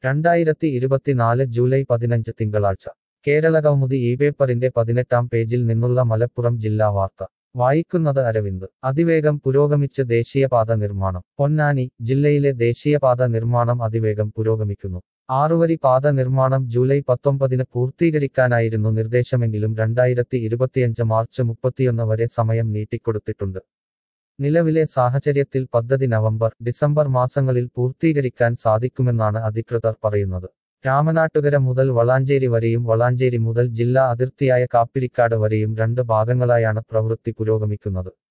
രണ്ടായിരത്തി ഇരുപത്തിനാല് ജൂലൈ പതിനഞ്ച് തിങ്കളാഴ്ച കേരള കൗമുദി ഈ പേപ്പറിന്റെ പതിനെട്ടാം പേജിൽ നിന്നുള്ള മലപ്പുറം ജില്ലാ വാർത്ത വായിക്കുന്നത് അരവിന്ദ് അതിവേഗം പുരോഗമിച്ച് ദേശീയപാത നിർമ്മാണം പൊന്നാനി ജില്ലയിലെ ദേശീയപാത നിർമ്മാണം അതിവേഗം പുരോഗമിക്കുന്നു ആറുവരി പാത നിർമ്മാണം ജൂലൈ പത്തൊമ്പതിന് പൂർത്തീകരിക്കാനായിരുന്നു നിർദ്ദേശമെങ്കിലും രണ്ടായിരത്തി ഇരുപത്തിയഞ്ച് മാർച്ച് മുപ്പത്തിയൊന്ന് വരെ സമയം നീട്ടിക്കൊടുത്തിട്ടുണ്ട് നിലവിലെ സാഹചര്യത്തിൽ പദ്ധതി നവംബർ ഡിസംബർ മാസങ്ങളിൽ പൂർത്തീകരിക്കാൻ സാധിക്കുമെന്നാണ് അധികൃതർ പറയുന്നത് രാമനാട്ടുകര മുതൽ വളാഞ്ചേരി വരെയും വളാഞ്ചേരി മുതൽ ജില്ലാ അതിർത്തിയായ കാപ്പിരിക്കാട് വരെയും രണ്ട് ഭാഗങ്ങളായാണ് പ്രവൃത്തി പുരോഗമിക്കുന്നത്